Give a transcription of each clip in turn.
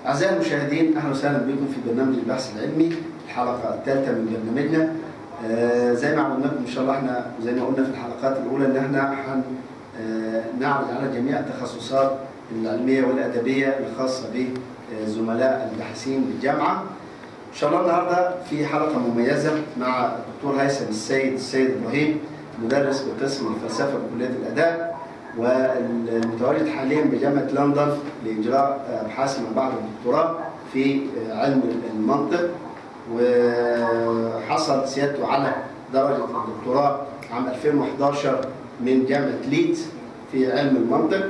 أعزائي المشاهدين أهلا وسهلا بكم في برنامج البحث العلمي الحلقة الثالثة من برنامجنا آه، زي ما عملنا لكم إن شاء الله احنا زي ما قلنا في الحلقات الأولى إن احنا هن آه، نعرض على جميع التخصصات العلمية والأدبية الخاصة بزملاء الباحثين بالجامعة إن شاء الله النهاردة في حلقة مميزة مع الدكتور هيثم السيد السيد إبراهيم مدرس بقسم الفلسفة بكلية الآداب والمتواجد حاليا بجامعة لندن لإجراء أبحاث مع بعض الدكتوراه في علم المنطق وحصل سيادته على درجة الدكتوراه عام 2011 من جامعة ليدز في علم المنطق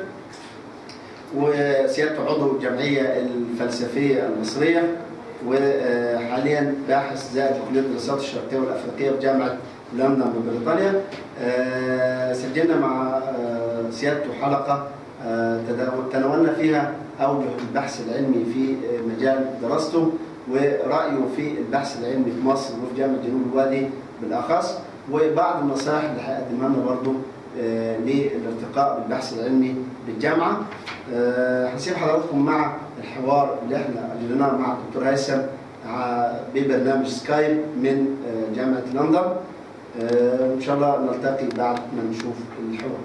وسيادته عضو الجمعية الفلسفية المصرية وحاليا باحث زائد كلية الدراسات الشرقية والأفريقية بجامعة لندن ببريطانيا سجلنا مع سيادته حلقة تناولنا فيها أوجه البحث العلمي في مجال دراسته ورأيه في البحث العلمي في مصر وفي جامعة جنوب الوادي بالأخص وبعض النصائح اللي هيقدمها لنا برضه للارتقاء بالبحث العلمي بالجامعة هنسيب حضراتكم مع الحوار اللي احنا أجريناه مع الدكتور هيثم ببرنامج سكايب من جامعة لندن ان شاء الله نلتقي بعد ما نشوف الحوار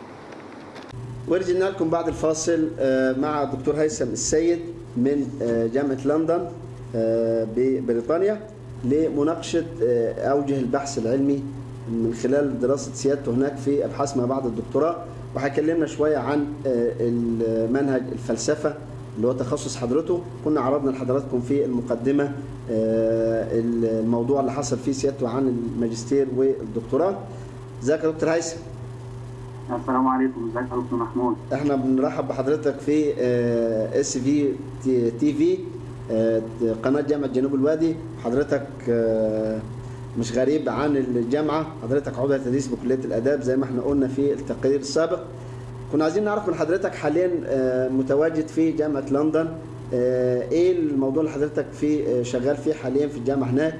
ورجعنا لكم بعد الفاصل مع الدكتور هيثم السيد من جامعة لندن ببريطانيا لمناقشة أوجه البحث العلمي من خلال دراسة سيادته هناك في أبحاث ما بعد الدكتوراه وهيكلمنا شوية عن المنهج الفلسفة اللي هو تخصص حضرته كنا عرضنا لحضراتكم في المقدمة الموضوع اللي حصل فيه سيادته عن الماجستير والدكتوراه ازيك يا دكتور هيثم السلام عليكم ازيك يا دكتور محمود احنا بنرحب بحضرتك في اس في تي في قناه جامعه جنوب الوادي حضرتك مش غريب عن الجامعه حضرتك عضو تدريس بكليه الاداب زي ما احنا قلنا في التقرير السابق كنا عايزين نعرف من حضرتك حاليا متواجد في جامعه لندن ايه الموضوع اللي حضرتك في شغال فيه حاليا في الجامعه هناك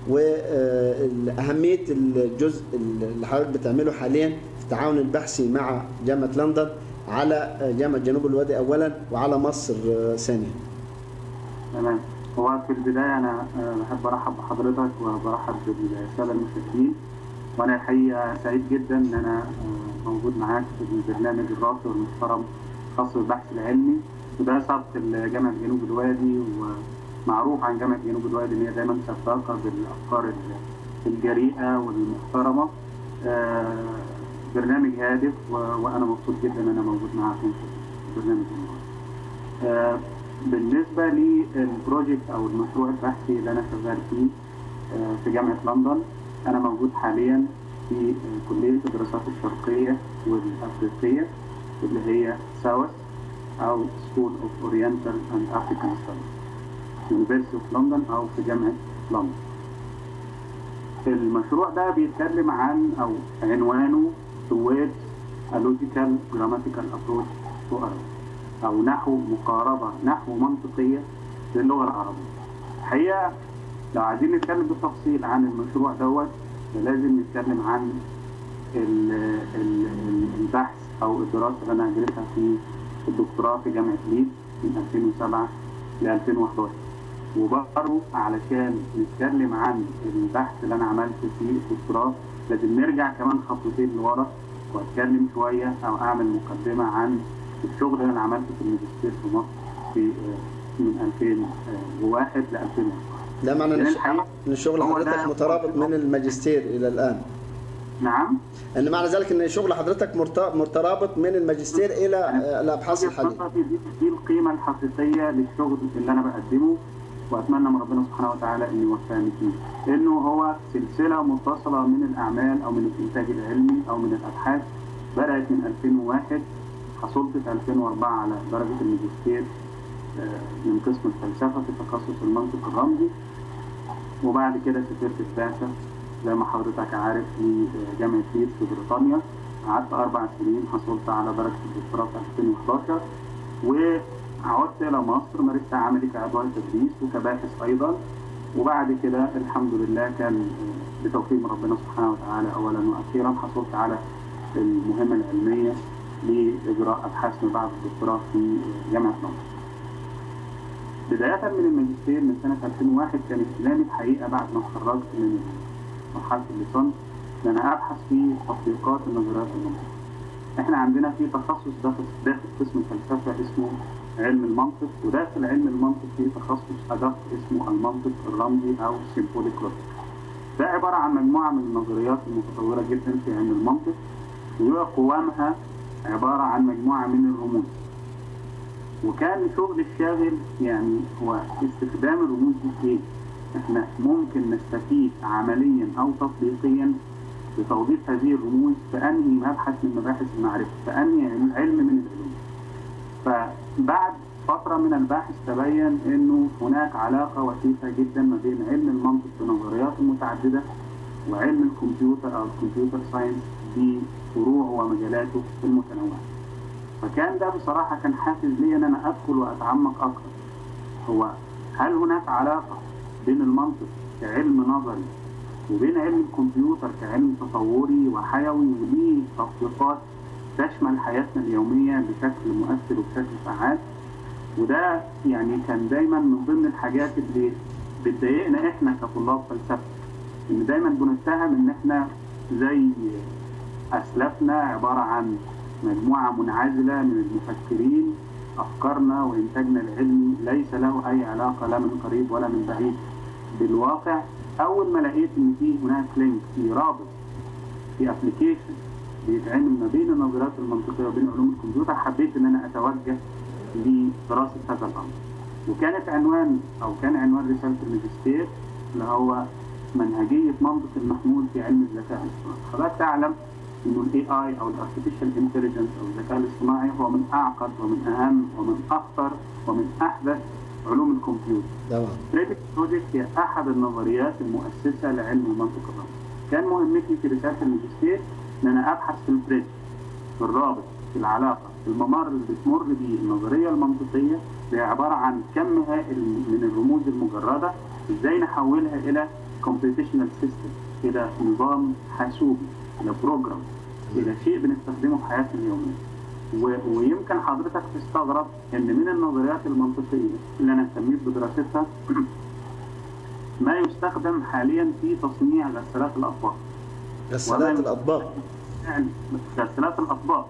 واهميه الجزء اللي حضرتك بتعمله حاليا في التعاون البحثي مع جامعه لندن على جامعه جنوب الوادي اولا وعلى مصر ثانيا. تمام هو في البدايه انا بحب ارحب بحضرتك وبرحب بالساده المشاهدين وانا الحقيقه سعيد جدا ان انا موجود معاك في البرنامج الراقي والمحترم خاص بالبحث العلمي وده سبق جامعه جنوب الوادي ومعروف عن جامعه جنوب الوادي ان هي دايما سباقه بالافكار الجريئه والمحترمه برنامج هادف وانا مبسوط جدا ان انا موجود معاكم في البرنامج النهارده. بالنسبه للبروجكت او المشروع البحثي اللي انا شغال فيه في جامعه لندن انا موجود حاليا في كليه الدراسات الشرقيه والافريقيه اللي هي ساوث أو School of Oriental and African Studies University of London أو في جامعة لندن. المشروع ده بيتكلم عن أو عنوانه towards a logical grammatical approach to Arabic أو نحو مقاربة نحو منطقية للغة العربية. الحقيقة لو عايزين نتكلم بالتفصيل عن المشروع دوت لازم نتكلم عن البحث أو الدراسة اللي أنا أجريتها في الدكتوراه في جامعة ليد من 2007 ل 2011 وبرضه علشان نتكلم عن البحث اللي انا عملته في الدكتوراه لازم نرجع كمان خطوتين لورا واتكلم شويه او اعمل مقدمه عن الشغل اللي انا عملته في الماجستير في مصر في من 2001 ل 2011 ده معنى ان الشغل حضرتك مترابط من الماجستير الى الان نعم ان معنى ذلك ان شغل حضرتك مترابط من الماجستير الى الابحاث الحاليه دي, دي القيمه الحقيقيه للشغل اللي انا بقدمه واتمنى من ربنا سبحانه وتعالى ان يوفقني فيه لانه هو سلسله متصله من الاعمال او من الانتاج العلمي او من الابحاث بدات من 2001 حصلت في 2004 على درجه الماجستير من قسم الفلسفه في تخصص المنطق الرمزي وبعد كده سافرت البعثه زي ما حضرتك عارف في جامعة ليدز في بريطانيا قعدت أربع سنين حصلت على درجة الدكتوراه في 2011 وعدت إلى مصر مارست عملي كعضو تدريس وكباحث أيضا وبعد كده الحمد لله كان بتوفيق من ربنا سبحانه وتعالى أولا وأخيرا حصلت على المهمة العلمية لإجراء أبحاث ما بعد الدكتوراه في جامعة لندن. بداية من الماجستير من سنة 2001 كان اهتمامي الحقيقة بعد ما اتخرجت من مرحلة الليسانس إن أنا أبحث في تطبيقات النظريات المنطقية. إحنا عندنا في تخصص داخل داخل قسم الفلسفة اسمه علم المنطق وداخل علم المنطق في تخصص أدق اسمه المنطق الرمزي أو سيمبوليك لوجيك. ده عبارة عن مجموعة من النظريات المتطورة جدا في علم المنطق وقوامها عبارة عن مجموعة من الرموز وكان شغل الشاغل يعني هو استخدام الرموز دي في ايه؟ احنا ممكن نستفيد عمليا او تطبيقيا بتوظيف هذه الرموز في انهي مبحث من مباحث المعرفه، في انهي علم من العلوم. فبعد فترة من البحث تبين انه هناك علاقة وثيقة جدا ما بين علم المنطق بنظرياته المتعددة وعلم الكمبيوتر او الكمبيوتر ساينس بفروعه ومجالاته المتنوعة. فكان ده بصراحة كان حافز لي ان انا ادخل واتعمق اكثر. هو هل هناك علاقة بين المنطق كعلم نظري وبين علم الكمبيوتر كعلم تطوري وحيوي وليه تطبيقات تشمل حياتنا اليومية بشكل مؤثر وبشكل فعال وده يعني كان دايما من ضمن الحاجات اللي بتضايقنا احنا كطلاب فلسفه ان دايما بنتهم ان احنا زي اسلافنا عباره عن مجموعه منعزله من المفكرين افكارنا وانتاجنا العلمي ليس له اي علاقه لا من قريب ولا من بعيد بالواقع اول ما لقيت ان في هناك لينك في رابط في ابلكيشن بيتعمل ما بين النظريات المنطقيه وبين علوم الكمبيوتر حبيت ان انا اتوجه لدراسه هذا الامر. وكانت عنوان او كان عنوان رساله الماجستير اللي هو منهجيه منطق المحمول في علم الذكاء الاصطناعي. حضرتك تعلم انه الاي اي او الارتفيشال انتليجنس او الذكاء الاصطناعي هو من اعقد ومن اهم ومن اخطر ومن احدث علوم الكمبيوتر. طبعا بريدكت بروجكت هي احد النظريات المؤسسه لعلم المنطق الرمزي. كان مهمتي في رساله الماجستير ان انا ابحث في البريدج في الرابط في العلاقه في الممر اللي بتمر به النظريه المنطقيه هي عباره عن كم هائل من الرموز المجرده ازاي نحولها الى computational system الى نظام حاسوبي الى بروجرام الى شيء بنستخدمه في حياتنا اليوميه و- ويمكن حضرتك تستغرب ان من النظريات المنطقيه اللي انا اهتميت بدراستها ما يستخدم حاليا في تصنيع غسالات الاطباق غسالات الاطباق يعني غسالات الاطباق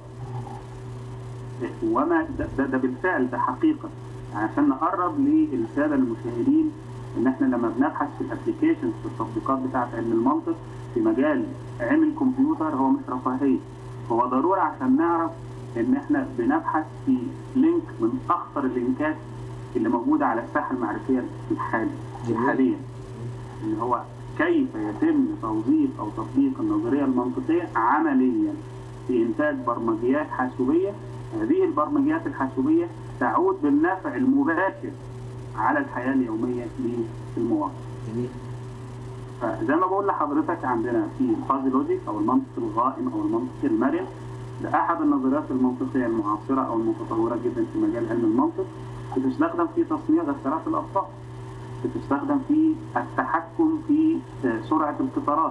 وما ده, ده, ده بالفعل ده حقيقه عشان نقرب للساده المشاهدين ان احنا لما بنبحث في الابلكيشنز في التطبيقات بتاعه علم المنطق في مجال علم الكمبيوتر هو مش رفاهيه هو ضروره عشان نعرف ان احنا بنبحث في لينك من اخطر اللينكات اللي موجوده على الساحه المعرفيه الحالي جميل. حاليا اللي هو كيف يتم توظيف او تطبيق النظريه المنطقيه عمليا في انتاج برمجيات حاسوبيه هذه البرمجيات الحاسوبيه تعود بالنفع المباشر على الحياه اليوميه للمواطن. جميل فزي ما بقول لحضرتك عندنا في الفازي لوجيك او المنطق الغائم او المنطق المرن ده احد النظريات المنطقيه المعاصره او المتطوره جدا في مجال علم المنطق بتستخدم في تصنيع غسالات الاطباق بتستخدم في التحكم في سرعه القطارات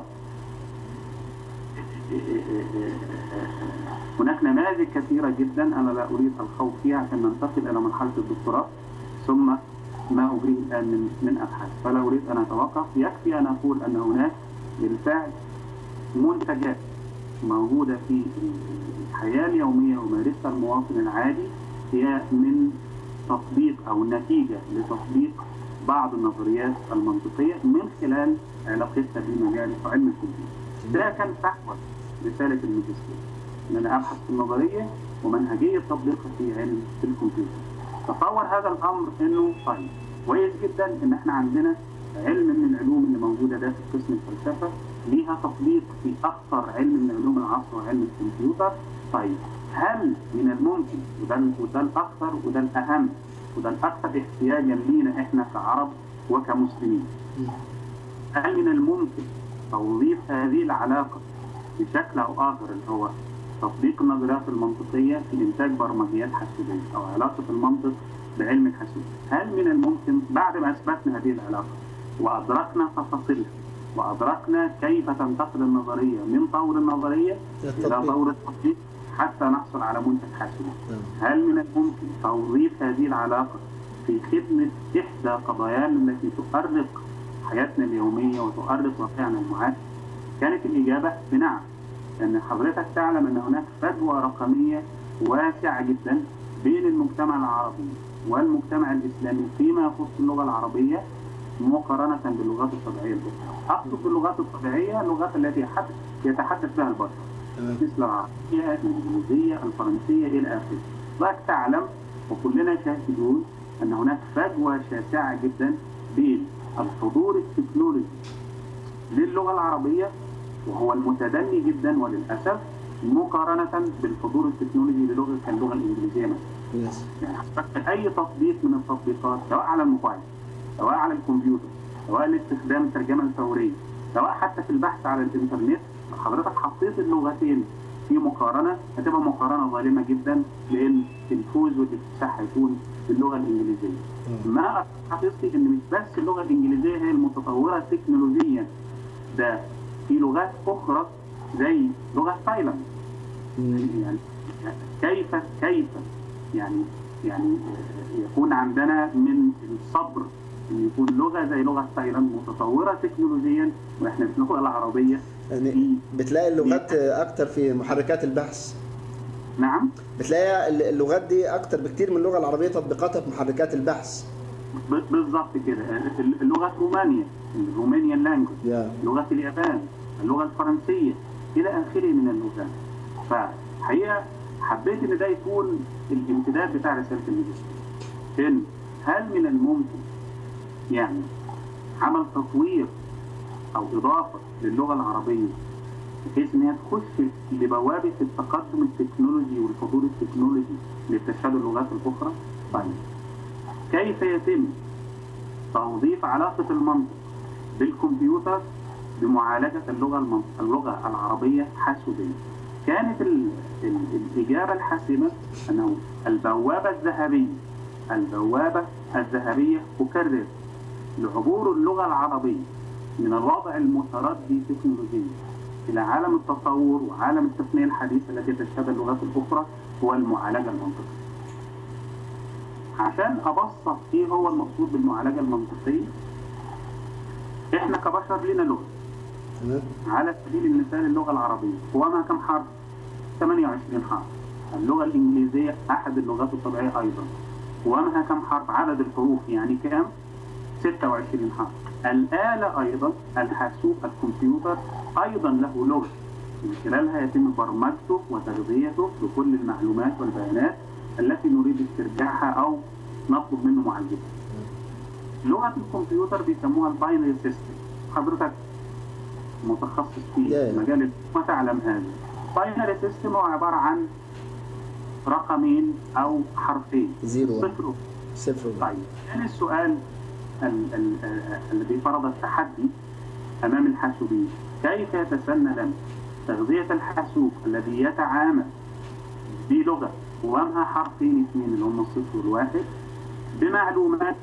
هناك نماذج كثيره جدا انا لا اريد الخوض فيها عشان ننتقل الى مرحله الدكتوراه ثم ما اجريه الان من من ابحاث فلا اريد ان اتوقف يكفي ان اقول ان هناك بالفعل منتجات موجوده في الحياه اليوميه ومارسها المواطن العادي هي من تطبيق او نتيجه لتطبيق بعض النظريات المنطقيه من خلال علاقتها بمجال علم الكمبيوتر. ده كان فحوى رساله الماجستير ان انا ابحث في النظريه ومنهجيه تطبيقها في علم الكمبيوتر. تصور هذا الامر انه طيب كويس جدا ان احنا عندنا علم من العلوم اللي موجوده داخل قسم الفلسفه ليها تطبيق في اكثر علم من علوم العصر وعلم الكمبيوتر طيب هل من الممكن وده وده الاكثر وده الاهم وده الاكثر احتياجا لينا احنا كعرب وكمسلمين هل من الممكن توظيف هذه العلاقه بشكل او اخر اللي هو تطبيق النظريات المنطقيه في انتاج برمجيات حاسوبيه او علاقه المنطق بعلم الحاسوب هل من الممكن بعد ما اثبتنا هذه العلاقه وادركنا تفاصيلها وادركنا كيف تنتقل النظريه من طور النظريه الى التطبيق. طور التطبيق حتى نحصل على منتج حاسوبي نعم. هل من الممكن توظيف هذه العلاقه في خدمة إحدى قضايانا التي تؤرق حياتنا اليومية وتؤرق واقعنا المعاش كانت الإجابة بنعم لأن حضرتك تعلم أن هناك فجوة رقمية واسعة جدا بين المجتمع العربي والمجتمع الإسلامي فيما يخص اللغة العربية مقارنة باللغات الطبيعية الأخرى. أقصد باللغات الطبيعية اللغات التي يتحدث بها البشر مثل العربية، الإنجليزية، الفرنسية إلى آخره. حضرتك تعلم وكلنا شاهدون أن هناك فجوة شاسعة جدا بين الحضور التكنولوجي للغة العربية وهو المتدني جدا وللأسف مقارنة بالحضور التكنولوجي للغة كاللغة الإنجليزية مثلا. يعني أي تطبيق من التطبيقات سواء على الموبايل سواء على الكمبيوتر سواء لاستخدام الترجمة الفورية سواء حتى في البحث على الإنترنت حضرتك حطيت اللغتين في مقارنة هتبقى مقارنة ظالمة جدا لأن الفوز والاكتساح هيكون باللغة الإنجليزية. ما حقيقتي إن مش بس اللغة الإنجليزية هي المتطورة تكنولوجيا ده في لغات أخرى زي لغة تايلاند يعني كيف كيف يعني يعني يكون عندنا من الصبر ان يكون لغه زي لغه تايلاند متطوره تكنولوجيا واحنا في اللغه العربيه يعني بتلاقي اللغات اكتر في محركات البحث نعم بتلاقي اللغات دي اكتر بكتير من اللغه العربيه تطبيقاتها في محركات البحث بالظبط كده لغه رومانيا الرومانيان لانجوج لغه اليابان اللغه الفرنسيه الى اخره من اللغات فحقيقه حبيت ان ده يكون الامتداد بتاع رساله الماجستير ان هل من الممكن يعني عمل تطوير او اضافه للغه العربيه بحيث ان هي تخش لبوابه التقدم التكنولوجي والحضور التكنولوجي اللي بتشهده اللغات الاخرى؟ طيب كيف يتم توظيف علاقه المنطق بالكمبيوتر بمعالجه اللغه المنطق اللغه العربيه حاسوبيه؟ كانت ال ال الإجابة الحاسمة أنه البوابة الذهبية البوابة الذهبية أكرر لعبور اللغة العربية من الوضع المتردي تكنولوجيا إلى عالم التصور وعالم التقنية الحديثة التي تشهدها اللغات الأخرى هو المعالجة المنطقية. عشان أبسط إيه هو المقصود بالمعالجة المنطقية إحنا كبشر لنا لغة على سبيل المثال اللغة العربية قوامها كم حرف؟ 28 حرف اللغة الإنجليزية أحد اللغات الطبيعية أيضا قوامها كم حرف؟ عدد الحروف يعني كام؟ 26 حرف الآلة أيضا الحاسوب الكمبيوتر أيضا له لغة من خلالها يتم برمجته وتغذيته بكل المعلومات والبيانات التي نريد استرجاعها أو نطلب منه معالجتها. لغة الكمبيوتر بيسموها الباينري سيستم حضرتك متخصص في مجال ما تعلم هذا باينري سيستم هو عباره عن رقمين او حرفين زيرو صفر صفر طيب كان يعني السؤال الذي فرض التحدي امام الحاسوبين كيف يتسنى لنا تغذيه الحاسوب الذي يتعامل بلغه قوامها حرفين اثنين اللي هم الصفر والواحد بمعلومات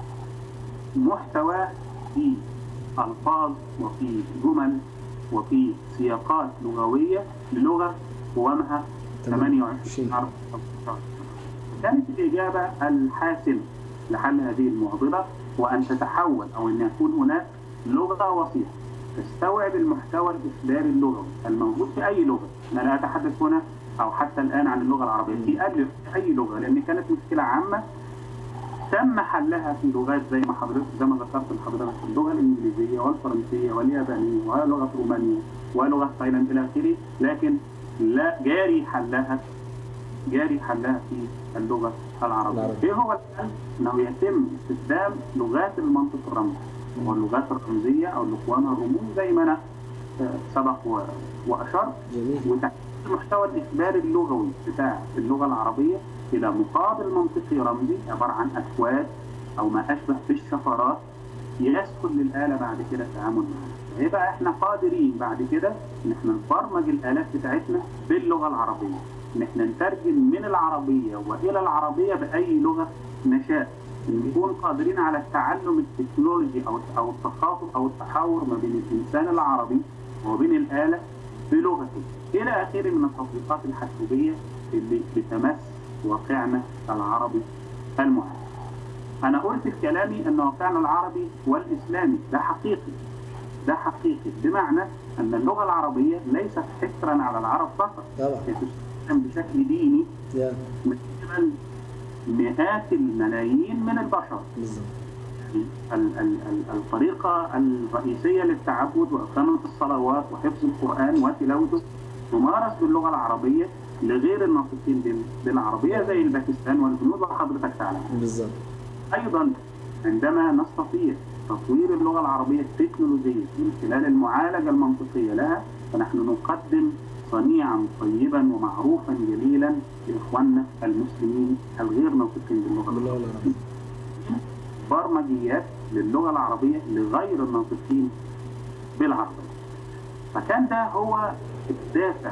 محتوى في ألفاظ وفي جمل وفي سياقات لغوية للغة قوامها 28 حرف كانت الإجابة الحاسمة لحل هذه المعضلة وأن تتحول أو أن يكون هناك لغة وسيطة تستوعب المحتوى الإخباري اللغوي الموجود في أي لغة أنا لا أتحدث هنا أو حتى الآن عن اللغة العربية في ألف أي لغة لأن كانت مشكلة عامة تم حلها في لغات زي ما حضرتك زي ما ذكرت لحضرتك اللغه الانجليزيه والفرنسيه واليابانيه ولغه رومانيا ولغه تايلاند الى اخره لكن لا جاري حلها جاري حلها في اللغه العربيه. العربية. ايه هو الحل؟ انه يتم استخدام لغات المنطق الرمزي واللغات الرمزيه او الاخوان الرموز زي ما انا سبق واشرت وتحديد المحتوى الاخباري اللغوي بتاع اللغه العربيه الى مقابل منطقي رمزي عباره عن اكواد او ما اشبه بالشفرات يسهل للاله بعد كده التعامل معها. هيبقى احنا قادرين بعد كده ان احنا نبرمج الالات بتاعتنا باللغه العربيه. ان احنا نترجم من العربيه والى العربيه باي لغه نشاء. نكون قادرين على التعلم التكنولوجي او او التخاطب او التحاور ما بين الانسان العربي وبين الاله بلغته الى اخره من التطبيقات الحاسوبيه اللي بتمس واقعنا العربي المعاصر. انا قلت في كلامي ان واقعنا العربي والاسلامي ده حقيقي ده حقيقي بمعنى ان اللغه العربيه ليست حكرا على العرب فقط طبعا هي تستخدم بشكل ديني يا من قبل مئات الملايين من البشر بالظبط ال- ال- ال- الطريقة الرئيسية للتعبد وإقامة الصلوات وحفظ القرآن وتلاوته تمارس باللغة العربية لغير الناطقين بال- بالعربية زي الباكستان والهنود وحضرتك تعلم. بالظبط أيضا عندما نستطيع تطوير اللغة العربية التكنولوجية من خلال المعالجة المنطقية لها فنحن نقدم صنيعا طيبا ومعروفا جليلا لإخواننا المسلمين الغير ناطقين باللغة باللغه العربية. العربيه برمجيات للغه العربيه لغير الناطقين بالعربيه. فكان ده هو الدافع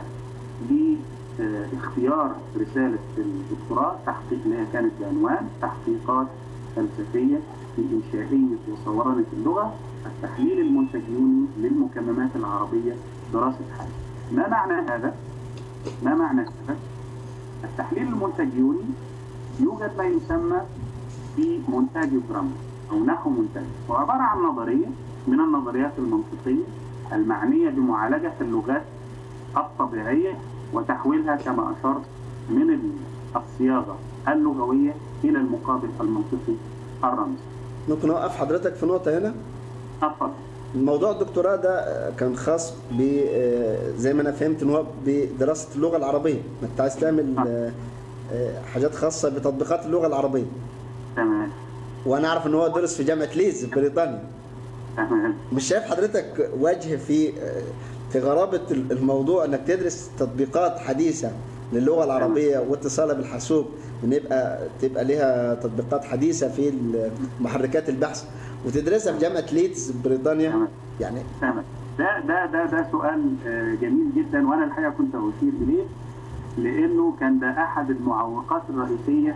لاختيار رساله الدكتوراه تحقيق اللي هي كانت بعنوان تحقيقات فلسفيه في انشائيه وصورنه اللغه التحليل المنتجيوني للمكممات العربيه دراسه حال. ما معنى هذا؟ ما معنى هذا؟ التحليل المنتجيوني يوجد ما يسمى بمونتاجيوجرام او نحو منتج وعباره عن نظريه من النظريات المنطقيه المعنيه بمعالجه اللغات الطبيعيه وتحويلها كما اشرت من الصياغه اللغويه الى المقابل المنطقي الرمزي. ممكن اوقف حضرتك في نقطه هنا اتفضل. الموضوع الدكتوراه ده كان خاص ب زي ما انا فهمت ان هو بدراسه اللغه العربيه انت عايز تعمل آه، آه، حاجات خاصه بتطبيقات اللغه العربيه تمام وانا اعرف ان هو درس في جامعه ليدز في بريطانيا تمام مش شايف حضرتك وجه في آه، في غرابه الموضوع انك تدرس تطبيقات حديثه للغه العربيه واتصالها بالحاسوب وان يبقى تبقى لها تطبيقات حديثه في محركات البحث وتدرسها في جامعه ليدز بريطانيا تمام. يعني تمام ده ده ده ده سؤال آه، جميل جدا وانا الحقيقه كنت اشير اليه لانه كان ده احد المعوقات الرئيسيه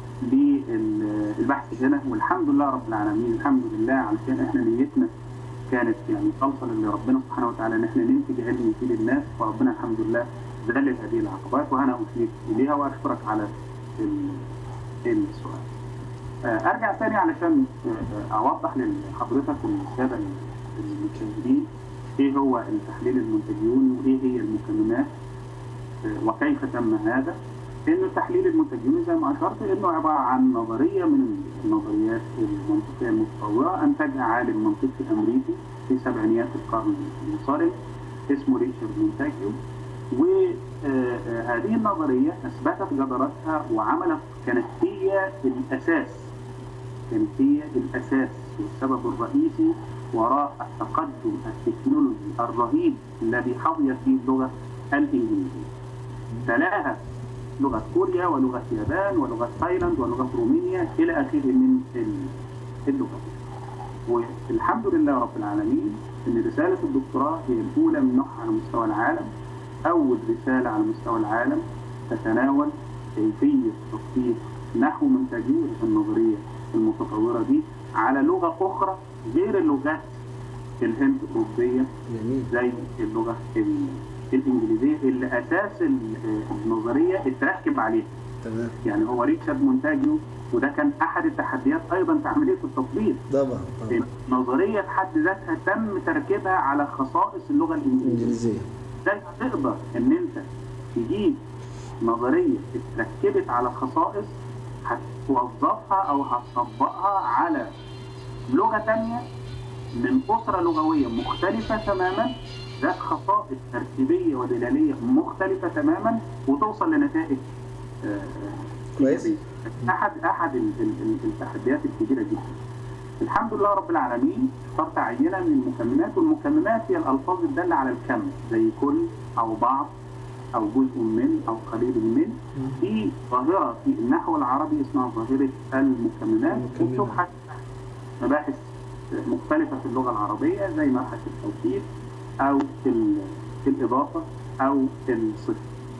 للبحث هنا والحمد لله رب العالمين الحمد لله علشان احنا نيتنا كانت يعني خالصه لربنا سبحانه وتعالى ان احنا ننتج علم يفيد الناس وربنا الحمد لله ذلل هذه العقبات وانا اشير اليها واشكرك على ال- السؤال. آه، ارجع تاني علشان آه، اوضح لحضرتك وللساده المشاهدين ايه هو التحليل المنتجيوني وايه هي المكملات آه، وكيف تم هذا انه التحليل المنتجيوني زي ما اشرت انه عباره عن نظريه من النظريات المنطقيه المتطوره انتجها عالم منطقي امريكي في سبعينيات القرن الصارم اسمه ريتشارد مونتاجيو وهذه النظريه اثبتت جدارتها وعملت كانت هي الاساس كانت هي الاساس والسبب الرئيسي وراء التقدم التكنولوجي الرهيب الذي حظيت به اللغه الانجليزيه. تلاها لغه كوريا ولغه اليابان ولغه تايلاند ولغه رومانيا الى اخره من ال- اللغات. والحمد لله رب العالمين ان رساله الدكتوراه هي الاولى من نوعها على مستوى العالم اول رساله على مستوى العالم تتناول كيفيه تطبيق نحو منتجيه النظريه المتطوره دي على لغه اخرى غير اللغات الهند اوروبيه جميل زي اللغه ال- الانجليزيه اللي اساس ال- النظريه اتركب عليها تمام يعني هو ريتشارد مونتاجيو وده كان احد التحديات ايضا في عمليه التطبيق طبعا طبعا نظريه في حد ذاتها تم تركيبها على خصائص اللغه الانجليزيه انجليزيه ازاي تقدر ان انت تجيب نظريه اتركبت على خصائص هتوظفها او هتطبقها على لغه تانية من اسره لغويه مختلفه تماما ذات خصائص تركيبيه ودلاليه مختلفه تماما وتوصل لنتائج آه، آه، كويس. إيجابية. احد احد ال- ال- ال- التحديات الكبيره جدا الحمد لله رب العالمين اخترت عينه من المكملات والمكملات هي الالفاظ الداله على الكم زي كل او بعض او جزء من او قليل من في ظاهره في النحو العربي اسمها ظاهره المكملات المكملات. وبتبحث مباحث مختلفه في اللغه العربيه زي مبحث التوكيد او ال- الاضافه او الصفه.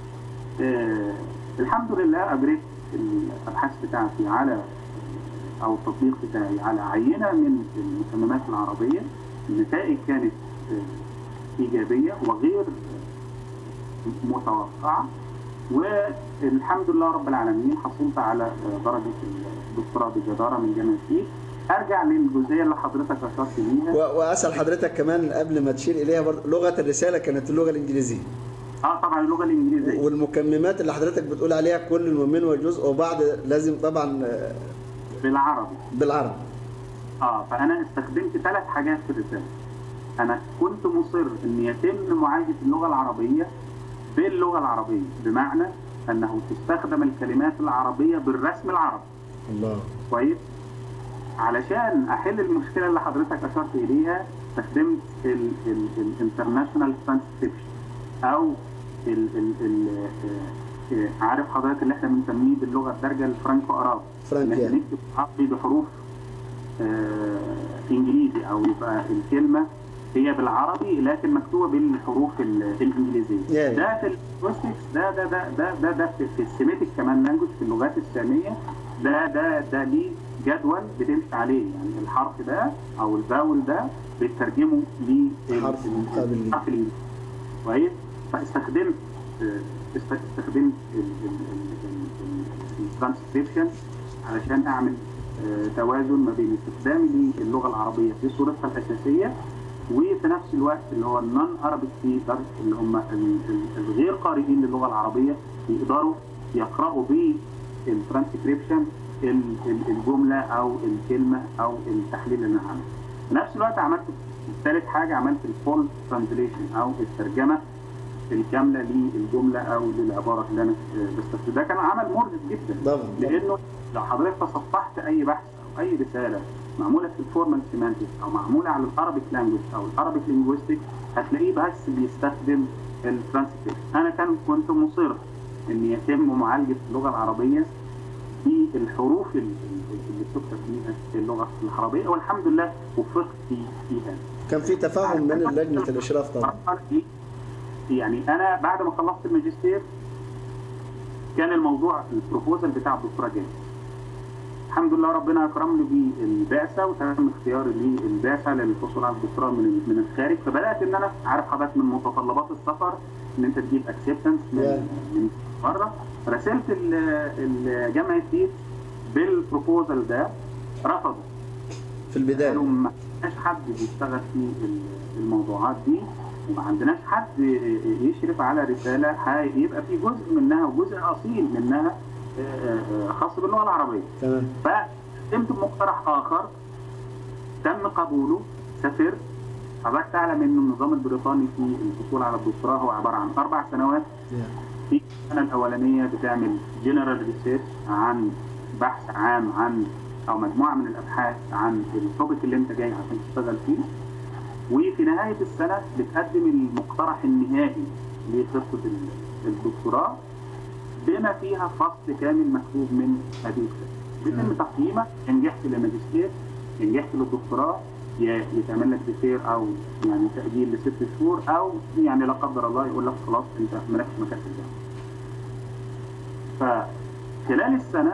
آه، الحمد لله اجريت الابحاث بتاعتي على او التطبيق بتاعي على عينه من المكملات العربيه النتائج كانت آه، ايجابيه وغير آه، متوقعه والحمد لله رب العالمين حصلت على آه، درجه الدكتوراه بجداره من جامعه ايد ارجع للجزئيه اللي حضرتك اشرت ليها و- واسال حضرتك كمان قبل ما تشير اليها برضه لغه الرساله كانت اللغه الانجليزيه اه طبعا اللغه الانجليزيه والمكممات اللي حضرتك بتقول عليها كل المؤمن وجزء وبعض لازم طبعا آه، بالعربي بالعربي اه فانا استخدمت ثلاث حاجات في الرساله انا كنت مصر ان يتم معالجه اللغه العربيه باللغه العربيه بمعنى انه تستخدم الكلمات العربيه بالرسم العربي الله كويس علشان احل المشكله اللي حضرتك اشرت اليها استخدمت الانترناشونال ترانسكريبشن او ال ال ال آه، آه، عارف حضرتك اللي احنا بنسميه باللغه الدارجه الفرانكو اراب فرانك إن احنا يعني. نكتب عربي بحروف آه، انجليزي او يبقى الكلمه هي بالعربي لكن مكتوبه بالحروف ال- الانجليزيه يعني. ده في اللينغويستكس ده ده ده ده ده, ده في, في السيميتك كمان لانجوج في اللغات الساميه ده ده ده ليه جدول بتمشي عليه يعني الحرف ده او الفاول ده بتترجمه ل حرف مقابل ليه. الحرف الانجليزي كويس فاستخدمت آه، است- استخدمت الترانسكريبشن علشان اعمل آه، توازن ما بين استخدامي للغه العربيه في صورتها الاساسيه وفي نفس الوقت اللي هو النون ارابيك سبيكرز اللي هم ال- ال- الغير قارئين للغه العربيه يقدروا يقراوا بالترانسكريبشن الجمله او الكلمه او التحليل اللي انا عامله. في نفس الوقت عملت ثالث حاجه عملت الفول ترانزليشن او الترجمه الكامله للجمله او للعباره اللي انا آه، بستخدمها ده كان عمل مرهق جدا طبعا لانه لو حضرتك تصفحت اي بحث او اي رساله معموله في الفورمال سيمانتكس او معموله على الارابيك لانجوج او الارابيك لينجويستيك هتلاقيه بس بيستخدم الترانسكريبت انا كان كنت مصر ان يتم معالجه اللغه العربيه بالحروف ال- ال- اللي بتكتب فيها اللغه العربيه والحمد لله وفقت في فيها كان في تفاهم من لجنه الاشراف طبعا يعني انا بعد ما خلصت الماجستير كان الموضوع البروبوزل بتاع الدكتوراه جاهز الحمد لله ربنا اكرمني بالبعثه وتم اختياري للبعثه للحصول على الدكتوراه من من الخارج فبدات ان انا عارف حضرتك من متطلبات السفر ان انت تجيب اكسبتنس من من بره رسلت ال- ال- جامعه ليدز بالبروبوزل ده رفضوا في قالوا البدايه ما عندناش حد بيشتغل في الموضوعات دي وما عندناش حد يشرف على رساله هيبقى في جزء منها وجزء اصيل منها آه، آه، خاص باللغه العربيه تمام فقدمت بمقترح اخر تم قبوله سافرت حضرتك تعلم ان النظام البريطاني في الحصول على الدكتوراه هو عباره عن اربع سنوات في السنه الاولانيه بتعمل جنرال ريسيرش عن بحث عام عن او مجموعه من الابحاث عن التوبيك اللي انت جاي عشان تشتغل فيه وفي نهايه السنه بتقدم المقترح النهائي لخطه ال- الدكتوراه بما فيها فصل كامل مكتوب من هذه الخطه بيتم تقييمك إن نجحت للماجستير إن نجحت للدكتوراه ي- يتعمل لك ديفير او يعني تاجيل لست شهور او يعني لا قدر الله يقول لك خلاص انت مالكش مكان في الجامعه. فخلال السنه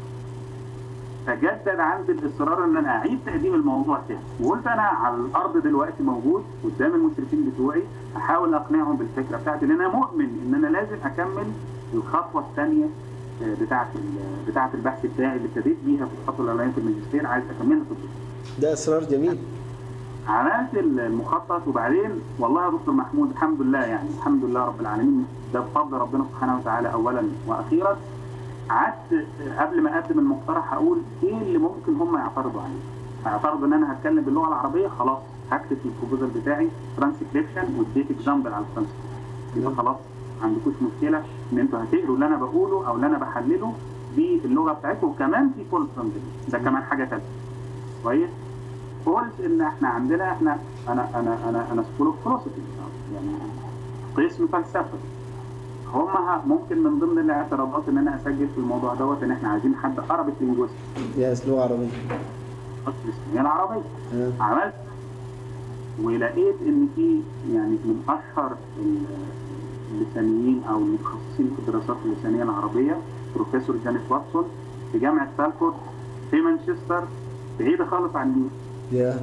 تجدد عندي الاصرار ان انا اعيد تقديم الموضوع تاني وقلت انا على الارض دلوقتي موجود قدام المشرفين بتوعي احاول اقنعهم بالفكره بتاعتي لان انا مؤمن ان انا لازم اكمل الخطوه الثانيه بتاعه ال- بتاعه البحث بتاعي اللي ابتديت بيها في الخطوه الاولانيه في الماجستير عايز اكملها في الدكتوراه. ده اصرار جميل عملت المخطط وبعدين والله يا دكتور محمود الحمد لله يعني الحمد لله رب العالمين ده بفضل ربنا سبحانه وتعالى اولا واخيرا قعدت قبل ما اقدم المقترح اقول ايه اللي ممكن هم يعترضوا عليه؟ هيعترضوا ان انا هتكلم باللغه العربيه خلاص هكتب في البروبوزل بتاعي ترانسكريبشن واديت اكزامبل على الترانسكريبشن يبقى خلاص ما عندكوش مشكله ان انتوا هتقروا اللي انا بقوله او اللي انا بحلله باللغه بتاعتكم وكمان في فول ترانسليشن ده كمان حاجه ثالثه كويس؟ قلت ان احنا عندنا احنا انا انا انا انا سكول اوف فلوسفي يعني قسم فلسفه هم ممكن من ضمن الاعتراضات ان انا اسجل في الموضوع دوت ان احنا عايزين حد عربي لينجوست يس لغه عربيه الاسلاميه العربيه آه. عملت ولقيت ان في يعني من اشهر ال- اللسانيين او المتخصصين في الدراسات اللسانيه العربيه بروفيسور جانيت واتسون في جامعه سالفورد في مانشستر بعيده خالص عن نيويورك يا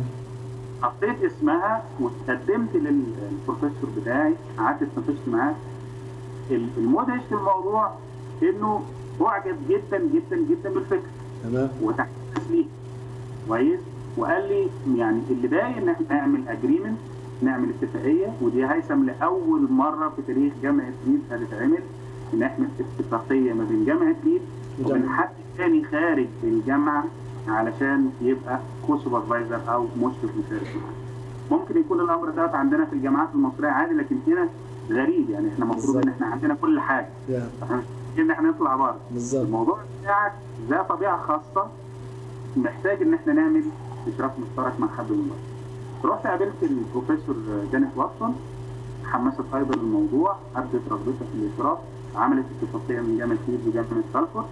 حطيت اسمها واتقدمت للبروفيسور بتاعي قعدت اتناقشت معاه ال- المدهش في الموضوع انه اعجب جدا جدا جدا بالفكره تمام وتحدث ليه كويس وقال لي يعني اللي باقي ان احنا نعمل اجريمنت نعمل اتفاقيه ودي هيثم لاول مره في تاريخ جامعه ليد هتتعمل نعمل اتفاقيه ما بين جامعه ليد وبين وجامعة. حد تاني خارج الجامعه علشان يبقى كو سوبرفايزر او مشرف مشارك معانا. ممكن يكون الامر ده عندنا في الجامعات المصريه عادي لكن هنا غريب يعني احنا المفروض ان بالظبط. احنا عندنا كل حاجه يا احنا مش محتاجين ان احنا نطلع بره بالظبط الموضوع بتاعك ذا طبيعه خاصه محتاج ان احنا نعمل اشراف مشترك مع حد من بره. رحت قابلت البروفيسور جانيت واتسون حمست ايضا الموضوع ابدت رغبتها في الاشراف عملت اتفاقيه من جامعه ليدز وجامعه سالفورد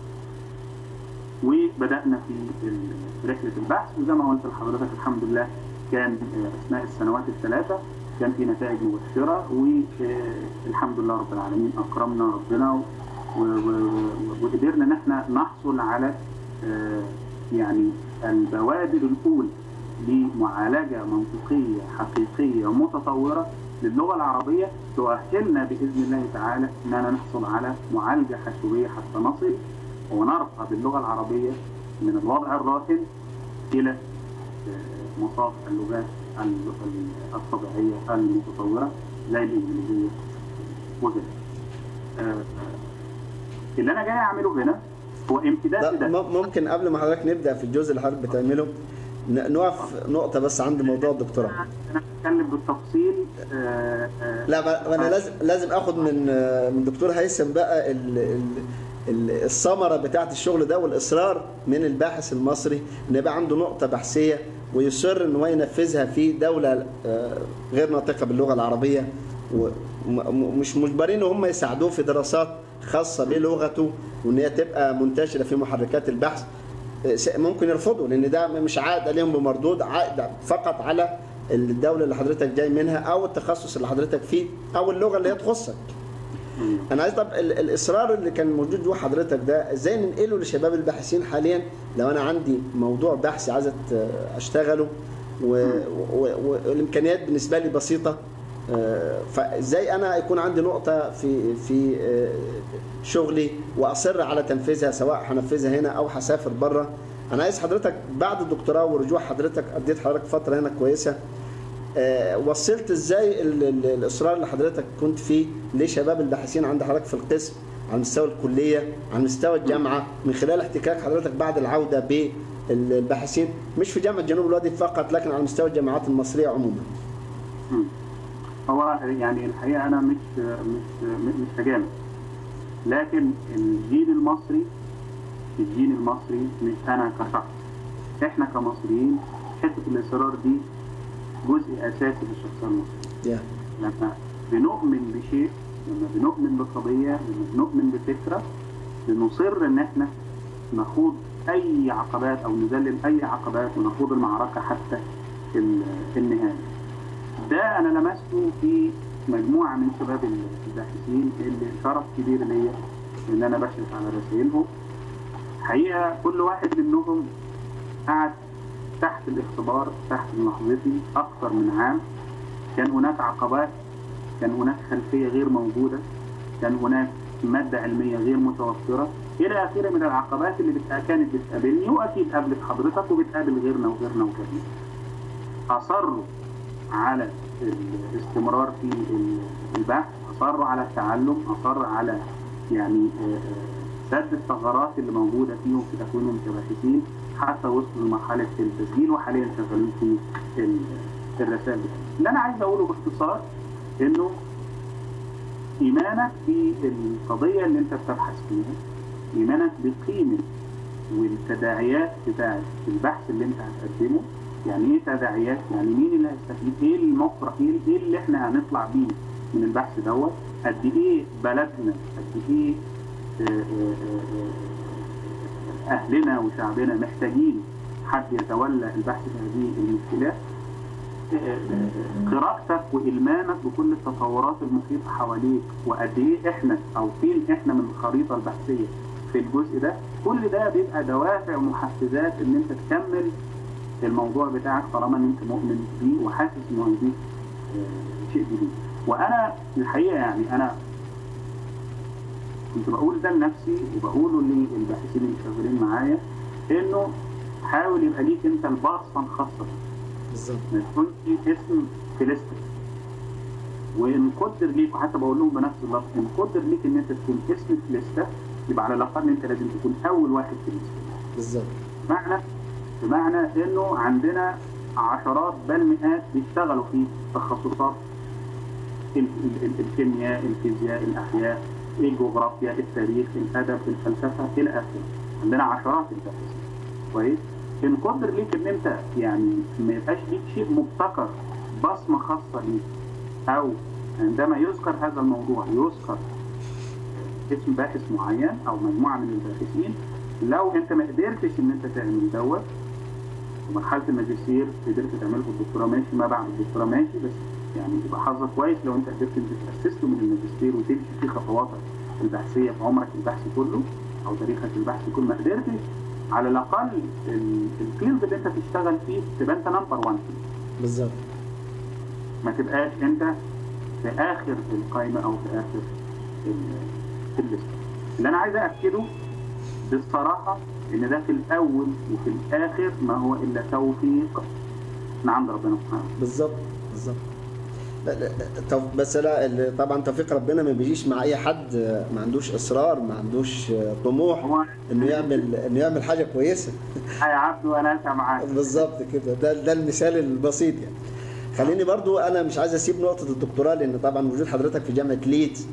وبدانا في ال- رحله البحث وزي ما قلت لحضرتك الحمد لله كان آه، اثناء السنوات الثلاثه كان في نتائج مبشره والحمد لله رب العالمين اكرمنا ربنا و- و- و- وقدرنا ان احنا نحصل على آه، يعني البوادر الاولى لمعالجه منطقيه حقيقيه متطوره للغه العربيه تؤهلنا باذن الله تعالى اننا نحصل على معالجه حشويه حتى نصل ونرقى باللغه العربيه من الوضع الراهن الى آه، مصاف اللغات ال- ال- الطبيعيه المتطوره زي الانجليزيه وغيرها. آه، آه، اللي انا جاي اعمله هنا هو امتداد لا لده م- ممكن قبل ما حضرتك نبدا في الجزء اللي حضرتك بتعمله ن- نقف نقطه بس عند موضوع الدكتوراه انا هتكلم بالتفصيل آه، آه، لا ما ما انا لازم لازم اخد من من دكتور هيثم بقى ال ال ال- الثمره بتاعت الشغل ده والاصرار من الباحث المصري ان يبقى عنده نقطه بحثيه ويصر ان هو ينفذها في دوله آه، غير ناطقه باللغه العربيه ومش مجبرين ان هم يساعدوه في دراسات خاصه بلغته وان هي تبقى منتشره في محركات البحث آه، ممكن يرفضوا لان ده مش عائد عليهم بمردود عائد فقط على الدوله اللي حضرتك جاي منها او التخصص اللي حضرتك فيه او اللغه اللي هي تخصك انا عايز طب ال- الاصرار اللي كان موجود جوه حضرتك ده ازاي ننقله لشباب الباحثين حاليا لو انا عندي موضوع بحثي عايز أت- اشتغله و- و- والامكانيات بالنسبه لي بسيطه آه، فازاي انا يكون عندي نقطه في في آه، شغلي واصر على تنفيذها سواء هنفذها هنا او هسافر بره انا عايز حضرتك بعد الدكتوراه ورجوع حضرتك قضيت حضرتك فتره هنا كويسه آه، وصلت ازاي ال- ال- الاصرار اللي حضرتك كنت فيه لشباب الباحثين عند حضرتك في القسم على مستوى الكليه على مستوى الجامعه من خلال احتكاك حضرتك بعد العوده بالباحثين مش في جامعه جنوب الوادي فقط لكن على مستوى الجامعات المصريه عموما مم. هو يعني الحقيقه انا مش مش مش هجامل لكن الجيل المصري الجيل المصري مش انا كشخص احنا كمصريين حته الاصرار دي جزء اساسي في الشخصيه المصريه يا لما بنؤمن بشيء لما بنؤمن بقضيه لما بنؤمن بفكره بنصر ان احنا نخوض اي عقبات او نذلل اي عقبات ونخوض المعركه حتى ال- النهايه. ده انا لمسته في مجموعه من شباب الباحثين اللي شرف كبير ليا ان انا بشرف على رسائلهم. حقيقه كل واحد منهم قعد تحت الاختبار تحت ملاحظتي اكثر من عام كان هناك عقبات كان هناك خلفيه غير موجوده كان هناك ماده علميه غير متوفره الى اخره من العقبات اللي بت- كانت بتقابلني واكيد قابلت حضرتك وبتقابل غيرنا وغيرنا وغيرنا. اصروا على الاستمرار في ال- البحث، اصروا على التعلم، اصروا على يعني آه، آه، سد الثغرات اللي موجوده فيهم في تكوينهم كباحثين حتى وصلوا لمرحله التسجيل وحاليا شغالين في ال- الرسائل بتاعتهم. اللي انا عايز اقوله باختصار انه ايمانك بالقضيه اللي انت بتبحث فيها ايمانك بقيمه والتداعيات بتاعت البحث اللي انت هتقدمه يعني ايه تداعيات يعني مين اللي هيستفيد ايه المفرح ايه ايه اللي احنا هنطلع بيه من البحث دوت قد ايه بلدنا قد ايه آه، آه، آه، اهلنا وشعبنا محتاجين حد يتولى البحث في هذه المشكلات قراءتك والمامك بكل التطورات المحيطه حواليك وقد ايه احنا او فين احنا من الخريطه البحثيه في الجزء ده كل ده بيبقى دوافع ومحفزات ان انت تكمل الموضوع بتاعك طالما ان انت مؤمن بيه وحاسس انه هيديك آه، شيء جديد وانا الحقيقه يعني انا كنت بقول ده لنفسي وبقوله للباحثين اللي شغالين معايا انه حاول يبقى ليك انت البصمه الخاصه بالظبط ما يكونش اسم في لستة وان قدر ليك وحتى بقول لهم بنفس اللفظ ان قدر ليك ان انت تكون اسم في لستة يبقى على الاقل انت لازم تكون اول واحد في الليسته بالظبط بمعنى بمعنى انه عندنا عشرات بل مئات بيشتغلوا في تخصصات ال- ال- ال- الكيمياء، الفيزياء، الاحياء، الجغرافيا، التاريخ، الادب، الفلسفه الى اخره. عندنا عشرات الباحثين. كويس؟ ان قدر ليك ان انت يعني ما يبقاش ليك شيء مبتكر بصمه خاصه ليك او عندما يذكر هذا الموضوع يذكر اسم باحث معين او مجموعه من الباحثين لو انت ما قدرتش ان انت تعمل دوت في مرحله الماجستير قدرت تعمله في الدكتوراه ماشي ما بعد الدكتوراه ماشي بس يعني يبقى حظك كويس لو انت قدرت انت تاسسته من الماجستير وتمشي في خطواتك البحثيه في عمرك البحثي كله او تاريخك البحثي كله ما قدرتش على الاقل ال- الفيلد اللي انت تشتغل فيه تبقى انت نمبر 1 فيه بالظبط ما تبقاش انت في اخر القائمه او في اخر ال- في الليست اللي انا عايز اكده بالصراحه ان ده في الاول وفي الاخر ما هو الا توفيق من عند ربنا سبحانه بالظبط بالظبط لا- لا- طب بس لا ال- طبعا توفيق ربنا ما بيجيش مع اي حد ما عندوش اصرار ما عندوش طموح هو انه يعمل انه يعمل حاجه كويسه يا عبد وانا اسعى معاك بالظبط كده ده ده المثال البسيط يعني خليني برضو انا مش عايز اسيب نقطه الدكتوراه لان طبعا وجود حضرتك في جامعه ليدز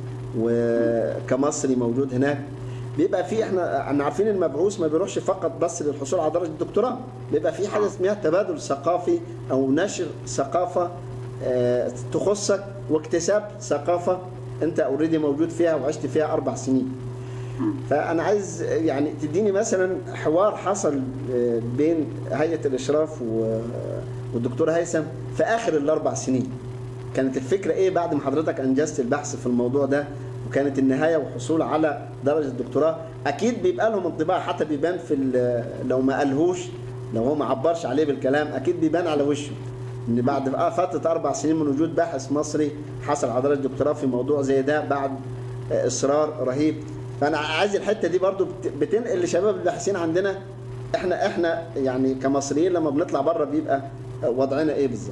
وكمصري موجود هناك بيبقى في احنا احنا عارفين المبعوث ما بيروحش فقط بس للحصول على درجه الدكتوراه بيبقى في حاجه اسمها تبادل ثقافي او نشر ثقافه آه، تخصك واكتساب ثقافه انت اوريدي موجود فيها وعشت فيها اربع سنين فانا عايز يعني تديني مثلا حوار حصل آه، بين هيئه الاشراف و- والدكتور هيثم في اخر الاربع سنين كانت الفكره ايه بعد ما حضرتك انجزت البحث في الموضوع ده وكانت النهايه وحصول على درجه الدكتوراه اكيد بيبقى لهم انطباع حتى بيبان في ال- لو ما قالهوش لو هو ما عبرش عليه بالكلام اكيد بيبان على وشه ان بعد آه فتره اربع سنين من وجود باحث مصري حصل على درجه دكتوراه في موضوع زي ده بعد آه، اصرار رهيب فانا عايز الحته دي برضو بت- بتنقل لشباب الباحثين عندنا احنا احنا يعني كمصريين لما بنطلع بره بيبقى وضعنا ايه بالظبط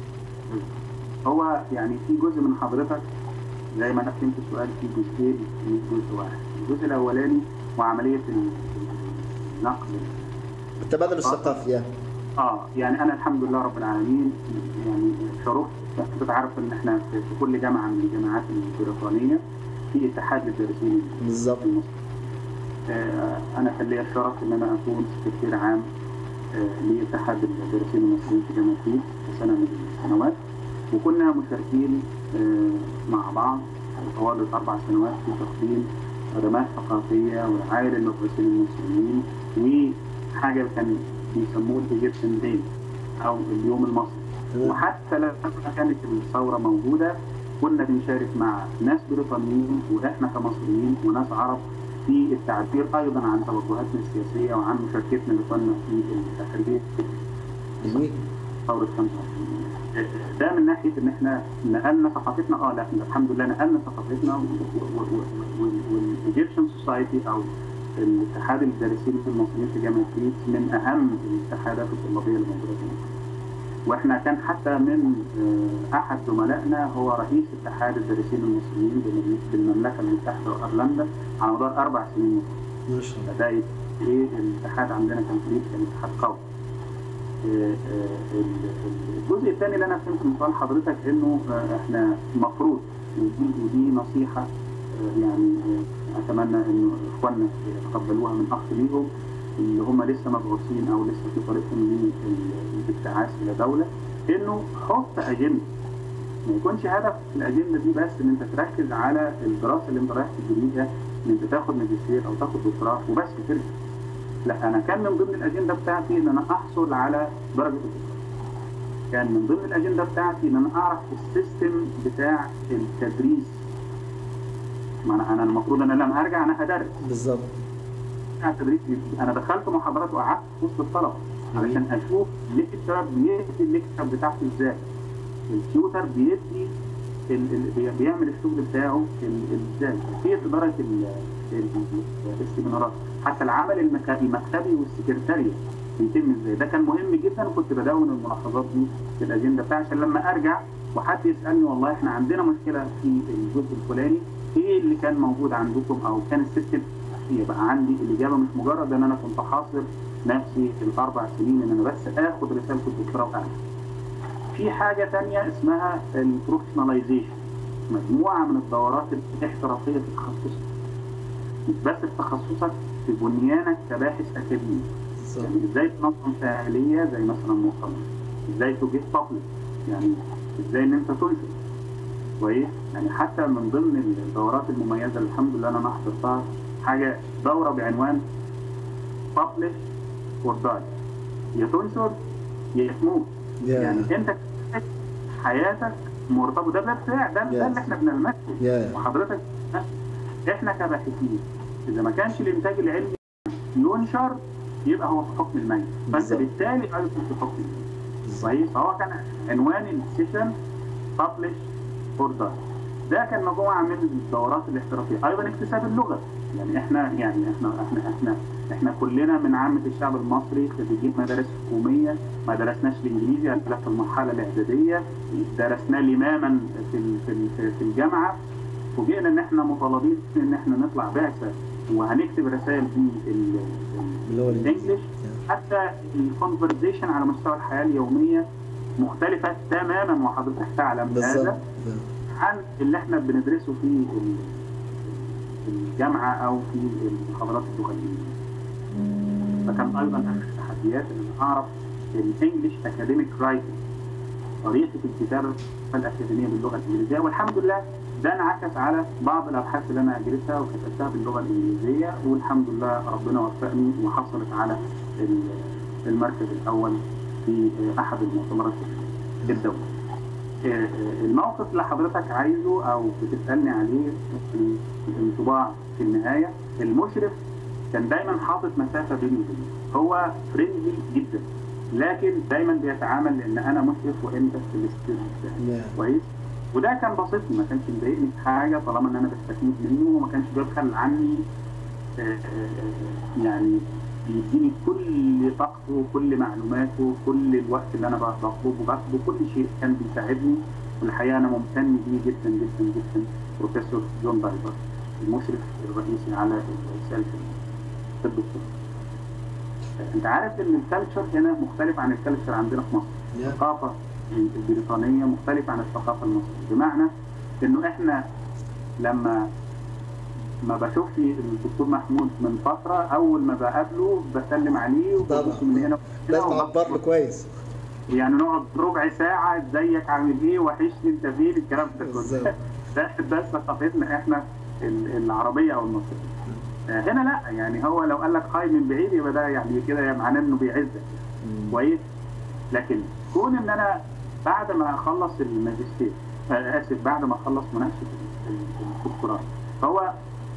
هو يعني في جزء من حضرتك زي ما انا فهمت السؤال في جزئين مش جزء واحد الجزء الاولاني هو عمليه ال- النقل التبادل الثقافي يعني. اه يعني انا الحمد لله رب العالمين يعني شرفت حضرتك عارف ان احنا في في كل جامعه من الجامعات البريطانيه في اتحاد للدارسين بالظبط المصري. آه انا كان ليا الشرف ان انا اكون سكرتير عام آه لاتحاد الدارسين المصريين في جامعه ليدز في سنه من السنوات وكنا مشاركين آه مع بعض طوال الاربع سنوات في تقديم خدمات ثقافيه ورعايه للمدرسين المصريين وحاجه كان بيسموه الايجيبشن داي او اليوم المصري تمام. وحتى لما كانت الثوره موجوده كنا بنشارك مع ناس بريطانيين واحنا كمصريين وناس عرب في التعبير ايضا عن توجهاتنا السياسيه وعن مشاركتنا لإخواننا في التحرير جميل ثوره 25 ده من ناحيه ان احنا نقلنا ثقافتنا اه لا الحمد لله نقلنا ثقافتنا والايجيبشن سوسايتي او الاتحاد الدارسين المصريين في جامعه ليدز من اهم الاتحادات الطلابيه الموجوده في مصر. واحنا كان حتى من آه، احد زملائنا هو رئيس اتحاد الدارسين المصريين بالمملكة- بالمملكه المتحده وايرلندا على مدار اربع سنين ما شاء الله بدايه ايه الاتحاد عندنا كان فريق كان اتحاد قوي. آه، آه، ال- الجزء الثاني اللي انا فهمت من سؤال حضرتك انه آه، احنا المفروض ودي ودي نصيحه آه، يعني آه، اتمنى انه اخواننا يتقبلوها من اخ ليهم اللي هم لسه مبعوثين او لسه في طريقهم للابتعاث الى دوله انه حط اجنده ما يكونش هدف الاجنده دي بس ان انت تركز على الدراسه اللي انت رايح تدرسها ان انت تاخد ماجستير او تاخد دكتوراه وبس كده لا انا كان من ضمن الاجنده بتاعتي ان انا احصل على درجه الدكتوراه كان من ضمن الاجنده بتاعتي ان انا اعرف السيستم بتاع التدريس ما انا انا المفروض ان انا لما هرجع انا هدرس بالظبط بتاع التدريس انا دخلت محاضرات وقعدت في وسط الطلبه علشان اشوف الليكتشر بيدي الليكتشر بتاعته ازاي التيوتر بيدي ال- ال- بي- بيعمل الشغل بتاعه ال- ازاي في اداره ال- ال- السيمينارات حتى العمل المك- المكتبي والسكرتاريه بيتم ازاي ده كان مهم جدا وكنت بدون الملاحظات دي في الاجنده بتاعي عشان لما ارجع وحد يسالني والله احنا عندنا مشكله في الجزء الفلاني ايه اللي كان موجود عندكم او كان السيستم يبقى عندي الاجابه مش مجرد ان انا كنت حاصر نفسي في الاربع سنين ان انا بس اخد رساله الدكتوراه واعمل في حاجه تانية اسمها البروفيشناليزيشن مجموعه من الدورات الاحترافيه في تخصصك مش بس في تخصصك في بنيانك كباحث اكاديمي صح. يعني ازاي تنظم فعاليه زي مثلا مؤتمر ازاي تجيب بابليك يعني ازاي ان انت تنشر كويس يعني حتى من ضمن الدورات المميزه اللي الحمد لله انا حضرتها حاجه دوره بعنوان publish or die يا تنشر يا تموت يا يعني انت حياتك مرتبطه ده بالفعل ده, ده اللي احنا بنلمسه يا وحضرتك احنا كباحثين اذا ما كانش الانتاج العلمي ينشر يبقى هو في حكم الميت فانت بالظبط. بالتالي ايضا في حكم الميت كويس فهو كان عنوان السيشن ببلش فور داي ده كان مجموعه من الدورات الاحترافيه ايضا اكتساب اللغه يعني احنا يعني احنا احنا احنا احنا كلنا من عامه الشعب المصري خريجين مدارس حكوميه ما درسناش الانجليزي الا في المرحله الاعداديه درسناه لماما في ال- في ال- في الجامعه فوجئنا ان احنا مطالبين ان احنا نطلع بعثه وهنكتب رسائل بال- باللغة بالانجلش حتى الكونفرزيشن على مستوى الحياه اليوميه مختلفه تماما وحضرتك تعلم بالظبط هذا عن اللي احنا بندرسه في ال- في الجامعه او في المحاضرات اللغويه. فكان ايضا من التحديات ان أنا اعرف الانجلش اكاديميك رايتنج طريقه الكتابه الاكاديميه باللغه الانجليزيه والحمد لله ده انعكس على بعض الابحاث اللي انا اجريتها وكتبتها باللغه الانجليزيه والحمد لله ربنا وفقني وحصلت على ال- المركز الاول في احد المؤتمرات الدوليه. آه، آه، الموقف اللي حضرتك عايزه او بتسالني عليه في الانطباع في النهايه المشرف كان دايما حاطط مسافه بيني وبينه هو فريندلي جدا لكن دايما بيتعامل لان انا مشرف وانت في الاستوديو بتاعي يا كويس وده كان بسيطني ما كانش مضايقني في حاجه طالما ان انا بستفيد منه وما كانش بيبخل عني آه، آه، آه، يعني بيديني كل طاقته وكل معلوماته كل الوقت اللي انا بطلبه باخده كل شيء كان بيساعدني والحقيقه انا ممتن ليه جدا جدا جدا بروفيسور جون دايفر المشرف الرئيسي على رساله الطب الطبي. انت عارف ان الكالتشر هنا مختلف عن الكالتشر عندنا في مصر. يا الثقافه البريطانيه مختلفه عن الثقافه المصريه بمعنى انه احنا لما ما بشوفش الدكتور محمود من فتره اول ما بقابله بسلم عليه وببص من هنا لازم وهنا تعبر له كويس يعني نقعد ربع ساعه ازيك عامل ايه وحشني انت فين الكلام ده بالظبط. كله ده ده ثقافتنا احنا ال- العربيه او المصريه آه، هنا لا يعني هو لو قال لك هاي من بعيد يبقى ده يعني كده معناه انه بيعزك كويس لكن كون ان انا بعد ما اخلص الماجستير آه، اسف بعد ما اخلص مناقشه ال- ال- الدكتوراه فهو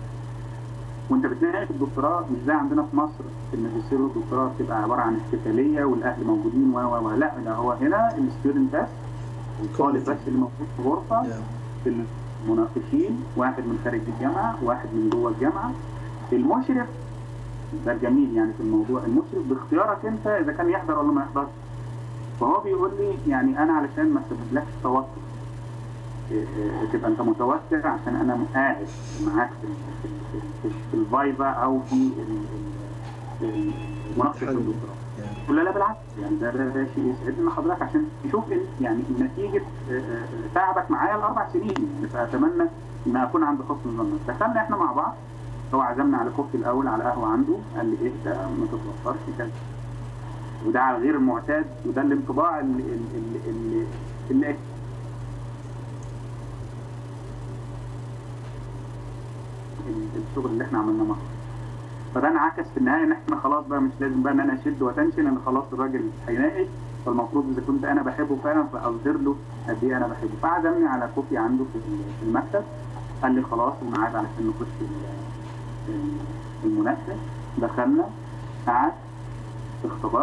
وانت بتناقش الدكتوراه مش زي عندنا في مصر الماجستير والدكتوراه بتبقى عباره عن احتفاليه والاهل موجودين و و و لا ده هو هنا الستودنت بس الطالب بس اللي موجود في غرفه يا المناقشين واحد من خارج الجامعه واحد من جوه الجامعه المشرف ده الجميل يعني في الموضوع المشرف باختيارك انت اذا كان يحضر ولا ما يحضرش فهو بيقول لي يعني انا علشان ما اسببلكش توتر إيه إيه تبقى انت متوتر عشان انا قاعد معاك في في في, في, في الفايفا او في ال- ال- ال- مناقشه حلو. الدكتوراه يا قلت له لا بالعكس يعني ده ده, ده شيء يسعدني من حضرتك عشان تشوف إن- يعني نتيجه آه، آه، تعبك معايا الاربع سنين يعني فاتمنى ان اكون عند حسن ظنك دخلنا احنا مع بعض هو عزمنا على كوفي الاول على قهوه عنده قال لي ايه ده ما تتوترش كده وده على غير المعتاد وده الانطباع اللي اللي اللي, اللي الشغل اللي احنا عملناه معاه فده انعكس في النهايه ان احنا خلاص بقى مش لازم بقى ان انا اشد واتنشن ان خلاص الراجل هيناقش فالمفروض اذا كنت انا بحبه فعلا فاظهر له قد ايه انا بحبه فعزمني على كوفي عنده في في المكتب قال لي خلاص الميعاد علشان نخش ال- ال- المناقشه دخلنا قعد اختبرت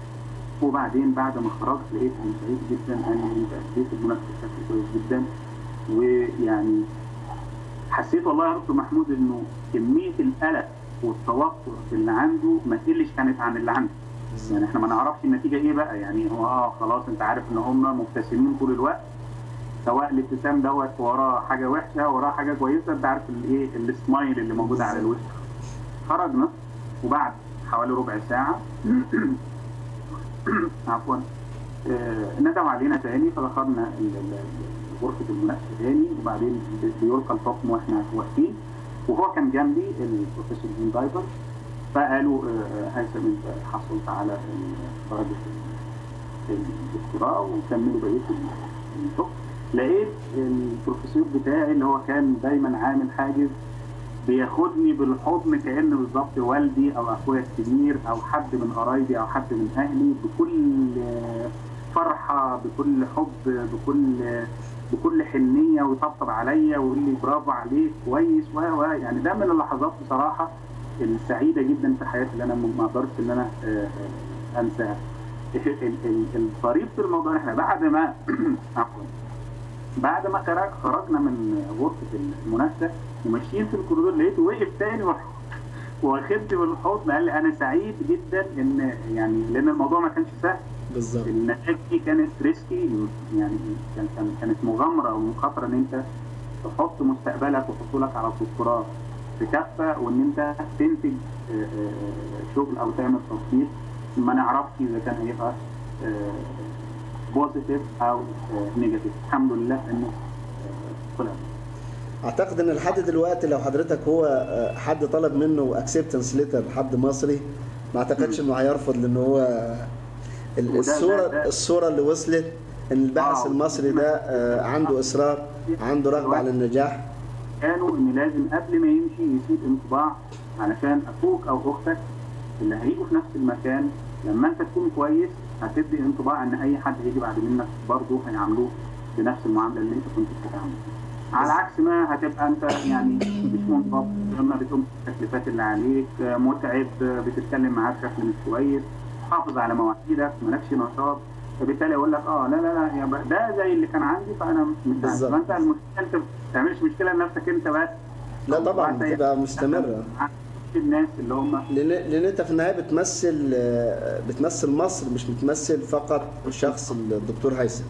وبعدين بعد ما خرجت لقيت انه سعيد جدا قال لي انت اديت المناقشه بشكل كويس جدا ويعني حسيت والله يا دكتور محمود انه كميه القلق والتوتر اللي عنده ما تقلش كانت عن اللي عنده يعني احنا ما نعرفش النتيجه ايه بقى يعني هو اه خلاص انت عارف ان هم مبتسمين طول الوقت سواء الابتسام دوت وراه حاجه وحشه وراه حاجه كويسه انت عارف الايه السمايل اللي موجود على الوش خرجنا وبعد حوالي ربع ساعه عفوا آه، ندوا علينا تاني فدخلنا ال- ال- ال- غرفه المناقشه تاني وبعدين بيلقى الحكم واحنا واقفين وهو كان جنبي البروفيسور جين دايفر فقالوا آه، هيثم انت حصلت على ال- درجه الدكتوراه وكملوا بقيه الشغل لقيت البروفيسور بتاعي اللي هو كان دايما عامل حاجز بياخدني بالحضن كانه بالظبط والدي او اخويا الكبير او حد من قرايبي او حد من اهلي بكل آه، فرحه بكل حب بكل آه، بكل حنيه ويطبطب عليا ويقول لي برافو عليك كويس و و يعني ده من اللحظات بصراحه السعيده جدا في حياتي اللي انا ما اقدرش ان انا آه، آه، انساها ال- ال- الطريف في الموضوع احنا بعد ما عفوا بعد ما خرج خرجنا من غرفه المناقشه وماشيين في الكوريدور لقيته وقف تاني وراح- واخدني بالحضن قال لي انا سعيد جدا ان يعني لان الموضوع ما كانش سهل بالظبط النتائج دي كانت ريسكي يعني كان كان- كانت مغامره ومخاطره ان انت تحط مستقبلك وحصولك على الدكتوراه في كفه وان انت تنتج آه، آه، شغل او تعمل تطبيق ما نعرفش اذا كان هيبقى بوزيتيف او نيجاتيف الحمد لله انه آه، طلع اعتقد ان لحد دلوقتي لو حضرتك هو آه، حد طلب منه اكسبتنس ليتر حد مصري ما اعتقدش انه هيرفض لان هو ال- وده- الصوره ده- ده- الصوره اللي وصلت ان الباحث آه. المصري ده آه، عنده اصرار عنده رغبه على النجاح كانوا ان لازم قبل ما يمشي يسيب انطباع علشان اخوك او اختك اللي هيجوا في نفس المكان لما انت تكون كويس هتدي انطباع ان اي حد هيجي بعد منك برضه هيعاملوه بنفس المعامله اللي انت كنت بتتعامل على عكس ما هتبقى انت يعني مش منضبط لما بتقوم التكليفات اللي عليك متعب بتتكلم معاه بشكل مش كويس حافظ على مواعيدك مالكش نشاط فبالتالي اقول لك اه لا لا لا يبقى ده زي اللي كان عندي فانا مش بالظبط. فانت المشكله انت ما تعملش مشكله لنفسك انت بس لا طبعا بتبقى مستمره الناس اللي هم لان لان انت في النهايه بتمثل آه، بتمثل مصر مش بتمثل فقط شخص الدكتور هيثم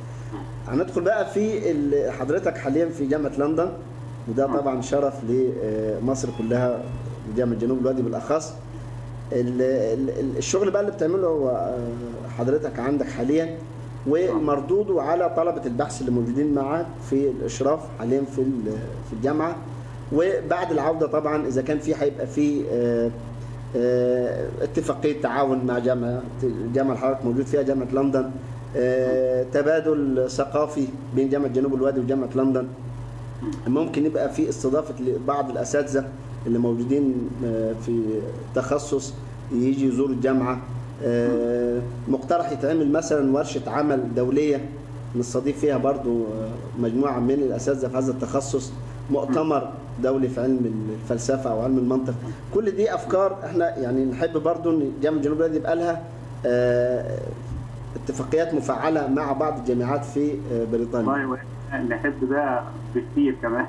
هندخل بقى في ال- حضرتك حاليا في جامعه لندن وده طبعا شرف لمصر كلها جامعه جنوب الوادي بالاخص ال- ال- ال- الشغل بقى اللي بتعمله آه، حضرتك عندك حاليا ومردوده على طلبه البحث اللي موجودين معاك في الاشراف حاليا في ال- في الجامعه وبعد العوده طبعا اذا كان في هيبقى في آه، آه، اتفاقيه تعاون مع جامعه الجامعه اللي حضرتك موجود فيها جامعه لندن آه، تبادل ثقافي بين جامعه جنوب الوادي وجامعه لندن ممكن يبقى في استضافه لبعض الاساتذه اللي موجودين آه، في تخصص يجي يزوروا الجامعه آه، مقترح يتعمل مثلا ورشه عمل دوليه نستضيف فيها برضو آه، مجموعه من الاساتذه في هذا التخصص مؤتمر دولي في علم الفلسفه او علم المنطق كل دي افكار احنا يعني نحب برضو ان جامعه جنوب الوادي يبقى لها آه، اتفاقيات مفعله مع بعض الجامعات في آه، بريطانيا والله نحب ده بكتير كمان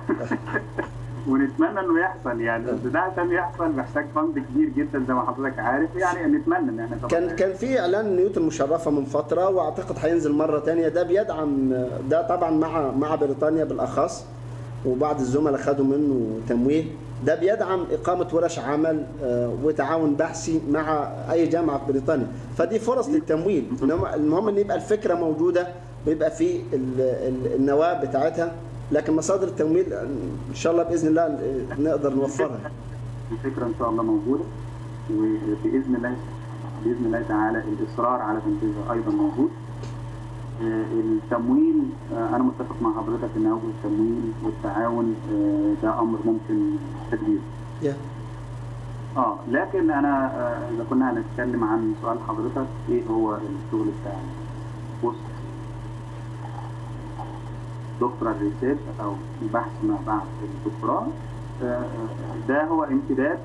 ونتمنى انه يحصل يعني بس ده عشان يحصل محتاج فند كبير جدا زي ما حضرتك عارف يعني نتمنى ان احنا طبعا كان كان في اعلان نيوتن المشرفه من فتره واعتقد هينزل مره تانية ده بيدعم ده طبعا مع مع بريطانيا بالاخص وبعض الزملاء خدوا منه تمويل ده بيدعم اقامه ورش عمل آه، وتعاون بحثي مع اي جامعه في بريطانيا فدي فرص للتمويل إنما المهم ان يبقى الفكره موجوده ويبقى في ال- ال- النواه بتاعتها لكن مصادر التمويل ان شاء الله باذن الله آه، نقدر نوفرها الفكره ان شاء الله موجوده وباذن الله باذن الله تعالى الاصرار على تنفيذها ايضا موجود آه، التمويل آه، انا متفق مع حضرتك ان اوجه التمويل والتعاون آه، ده امر ممكن تدبيره يا. اه لكن انا آه، اذا كنا هنتكلم عن سؤال حضرتك ايه هو الشغل بتاعي بص دكتورال ريسيرش او البحث ما بعد الدكتوراه آه، آه، ده هو امتداد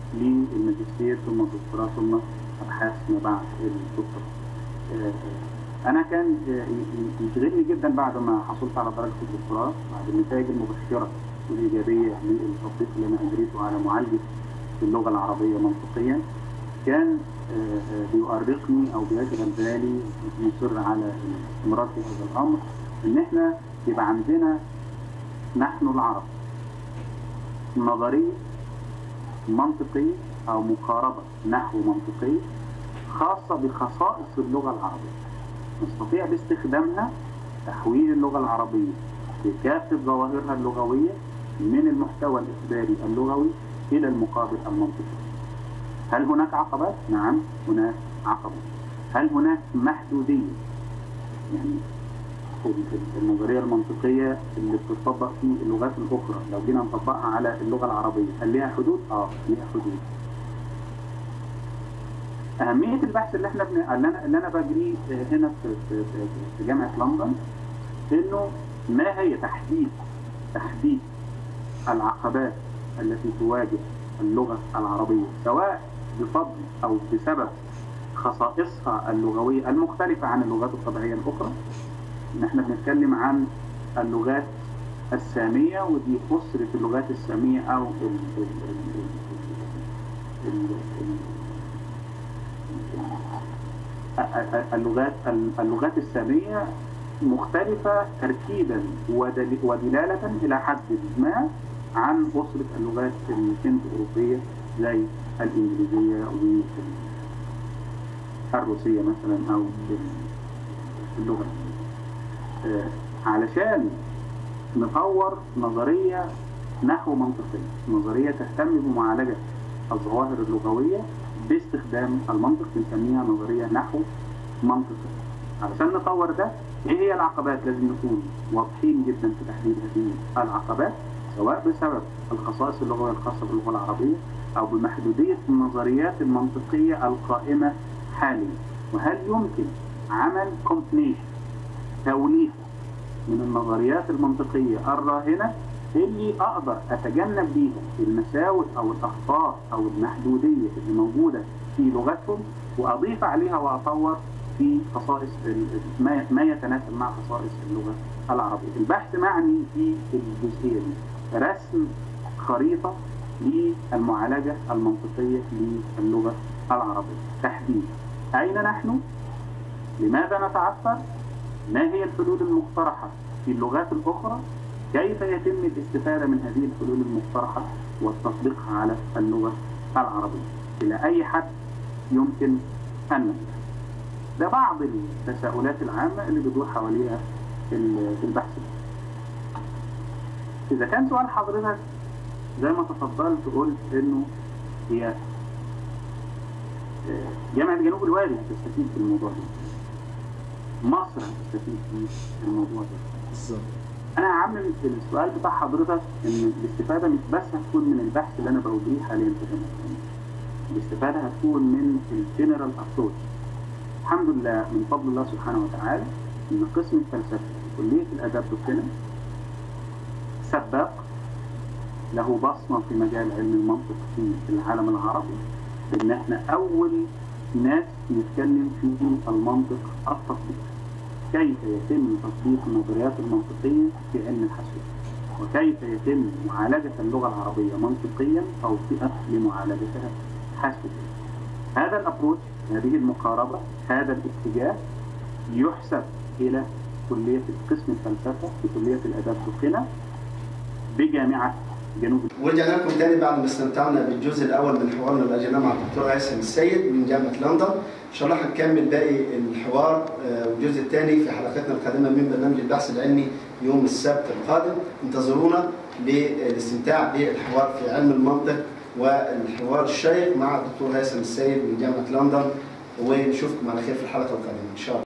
للماجستير ثم الدكتوراه ثم ابحاث ما بعد الدكتوراه آه، انا كان يشغلني جدا بعد ما حصلت على درجه الدكتوراه بعد النتائج المبشره والايجابيه للتطبيق اللي انا اجريته على معالجه اللغه العربيه منطقيا كان بيؤرقني او بيشغل بالي مصر على الاستمرار في هذا الامر ان احنا يبقى عندنا نحن العرب نظريه منطقيه او مقاربه نحو منطقيه خاصه بخصائص اللغه العربيه نستطيع باستخدامها تحويل اللغه العربيه بكافه ظواهرها اللغويه من المحتوى الاخباري اللغوي الى المقابل المنطقي هل هناك عقبات؟ نعم هناك عقبات هل هناك محدودية؟ يعني النظرية المنطقية اللي بتطبق في اللغات الأخرى لو جينا نطبقها على اللغة العربية هل ليها حدود؟ آه ليها حدود أهمية البحث اللي احنا بن... اللي أنا اللي أنا بجريه هنا في في في جامعة لندن إنه ما هي تحديد تحديد العقبات التي تواجه اللغة العربية سواء بفضل أو بسبب خصائصها اللغوية المختلفة عن اللغات الطبيعية الأخرى نحن بنتكلم عن اللغات السامية ودي أسرة اللغات السامية أو ال ال ال ال اللغات اللغات السامية مختلفة تركيبا ودلالة إلى حد ما عن أسرة اللغات الهند أوروبية زي الإنجليزية والروسية مثلا أو اللغة آه علشان نطور نظرية نحو منطقية نظرية تهتم بمعالجة الظواهر اللغوية باستخدام المنطق بنسميها نظرية نحو منطقي علشان نطور ده ايه هي العقبات لازم نكون واضحين جدا في تحديد هذه العقبات سواء بسبب الخصائص اللغوية الخاصة باللغة العربية أو بمحدودية النظريات المنطقية القائمة حاليا وهل يمكن عمل كومبليشن توليفة من النظريات المنطقية الراهنة اللي أقدر أتجنب بيها المساوئ أو الأخطاء أو المحدودية اللي موجودة في لغتهم وأضيف عليها وأطور في خصائص ما ما يتناسب مع خصائص اللغة العربية البحث معني في الجزئية دي رسم خريطة للمعالجة المنطقية للغة العربية تحديد أين نحن؟ لماذا نتعثر؟ ما هي الحلول المقترحة في اللغات الأخرى؟ كيف يتم الاستفادة من هذه الحلول المقترحة وتطبيقها على اللغة العربية؟ إلى أي حد يمكن أن ننجح؟ ده بعض التساؤلات العامة اللي بيدور حواليها البحث ده. إذا كان سؤال حضرتك زي ما تفضلت قلت إنه هي جامعة جنوب الوادي هتستفيد في الموضوع ده. مصر هتستفيد في الموضوع ده. بالظبط أنا هعمل السؤال بتاع حضرتك إن الاستفادة مش بس هتكون من البحث اللي أنا بقوله حاليا في جامعة الاستفادة هتكون من الجنرال أبروتش الحمد لله من فضل الله سبحانه وتعالى ان قسم الفلسفه في كليه الاداب بقنا سباق له بصمه في مجال علم المنطق في العالم العربي ان احنا اول ناس نتكلم في المنطق التطبيقي كيف يتم تطبيق النظريات المنطقيه في علم الحاسوب وكيف يتم معالجه اللغه العربيه منطقيا او فئه لمعالجتها حاسوبيا هذا الابروتش هذه المقاربة هذا الاتجاه يحسب إلى كلية قسم الفلسفة في كلية الآداب بقنا بجامعة جنوب ورجعنا لكم تاني بعد ما استمتعنا بالجزء الاول من حوارنا اللي اجرناه مع الدكتور هيثم السيد من جامعه لندن ان شاء الله هنكمل باقي الحوار والجزء الثاني في حلقتنا القادمه من برنامج البحث العلمي يوم السبت القادم انتظرونا للاستمتاع بالحوار في علم المنطق والحوار الشيق مع الدكتور هيثم السيد من جامعه لندن ونشوفكم على خير في الحلقه القادمه ان شاء الله